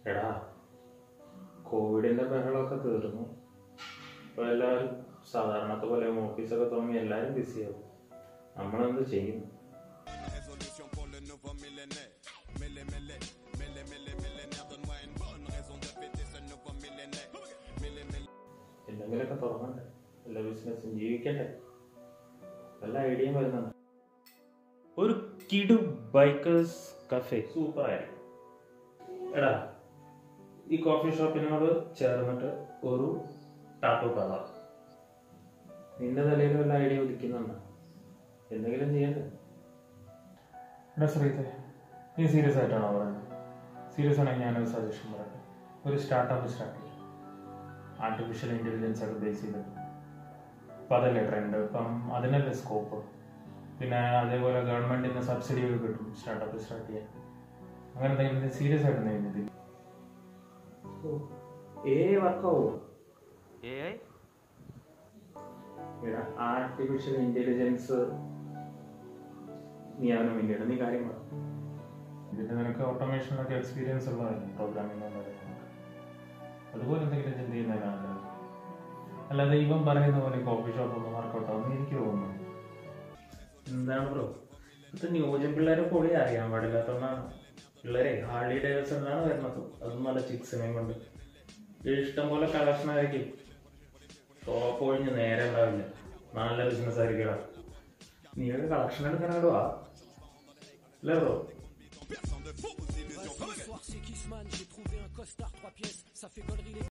എടാ കോവിഡിന്റെ ബഹളമൊക്കെ തീർന്നു ഇപ്പൊ എല്ലാവരും സാധാരണത്തെ പോലെ ഓഫീസൊക്കെ തുടങ്ങി എല്ലാവരും ബിസിയാവും നമ്മളെന്ത് ചെയ്യും Résolution pour le nouveau millénaire. Mêlé, mêlé, mêlé, mêlé, millénaire. Donne-moi une bonne raison de fêter ce nouveau millénaire. Mêlé, mêlé. എന്തെങ്കിലുമൊക്കെ തുടങ്ങണ്ടേ എല്ലാ ബിസിനസ്സും ജീവിക്കണ്ടേ നല്ല ഐഡിയയും വരുന്നുണ്ട് ഒരു കിടു ബൈക്കേഴ്സ് കഫേ സൂപ്പർ ആയിരിക്കും എടാ ഈ കോഫി ഷോപ്പിനോട് ചേർന്നിട്ട് ഒരു ടാറ്റു കളർ നിന്റെ തലയിൽ വല്ല ഐഡിയ ഉദിക്കുന്നുണ്ടോ എന്തെങ്കിലും ചെയ്യണ്ടേ എടാ ശ്രീത്തെ നീ സീരിയസ് ആയിട്ടാണോ പറയുന്നത് സീരിയസ് ആണെങ്കിൽ ഞാനൊരു സജഷൻ പറയട്ടെ ഒരു സ്റ്റാർട്ടപ്പ് സ്റ്റാർട്ട് ചെയ്യാം ആർട്ടിഫിഷ്യൽ ഇൻ്റലിജൻസ് ഒക്കെ ബേസ് ചെയ്തിട്ട് അപ്പം അതല്ലേ ട്രെൻഡ് ഇപ്പം അതിനല്ലേ സ്കോപ്പ് പിന്നെ അതേപോലെ ഗവൺമെൻറ്റിൽ നിന്ന് സബ്സിഡി ഒക്കെ കിട്ടും സ്റ്റാർട്ടപ്പ് സ്റ്റാർട്ട് ചെയ്യാൻ അങ്ങനെ എന്തെങ്കിലും സീരിയസ് ആയിട്ട് നീ ഏ വർക്കാവോ എടാ ആർട്ടിഫിഷ്യൽ ഇന്റലിജൻസ് നീ അവന് വേണ്ടിയാണ് നീ കാര്യം പറ ഇതിൻ്റെ നിനക്ക് ഓട്ടോമേഷനിലൊക്കെ എക്സ്പീരിയൻസ് ഉള്ളതല്ലേ പ്രോഗ്രാമിംഗ് അതുപോലെ എന്തെങ്കിലും ചിന്ത ചെയ്യുന്നതിനാണ് നല്ലത്. അല്ലാതെ ഇവൻ പറയുന്ന പോലെ കോഫി ഷോപ്പ് ഒന്നും വർക്കൗട്ട് ആവുമെന്ന് എനിക്ക് തോന്നുന്നു എന്താണ് ബ്രോ ഇത് ന്യൂജൻ പിള്ളേരെ പൊളി അറിയാൻ പാടില്ലാത്തതുകൊണ്ടാണ് പിള്ളേരെ ഹാർലി ഡേവിഡ്സണിലാണ് വരുന്നത് അതും നല്ല ചിക്സിനെയും കൊണ്ട് ഇഷ്ടം പോലെ കളക്ഷൻ ആയിരിക്കും ഷോപ്പ് ഒഴിഞ്ഞ് നേരെ ഉണ്ടാവില്ല നല്ല ബിസിനസ് ആയിരിക്കും നീ ഒരു കളക്ഷൻ എടുക്കാനാടുവാ അല്ലേ bro Personne de faux illusions. Ce soir c'est Kissman, j'ai trouvé un costard trois pièces, ça fait gollerie les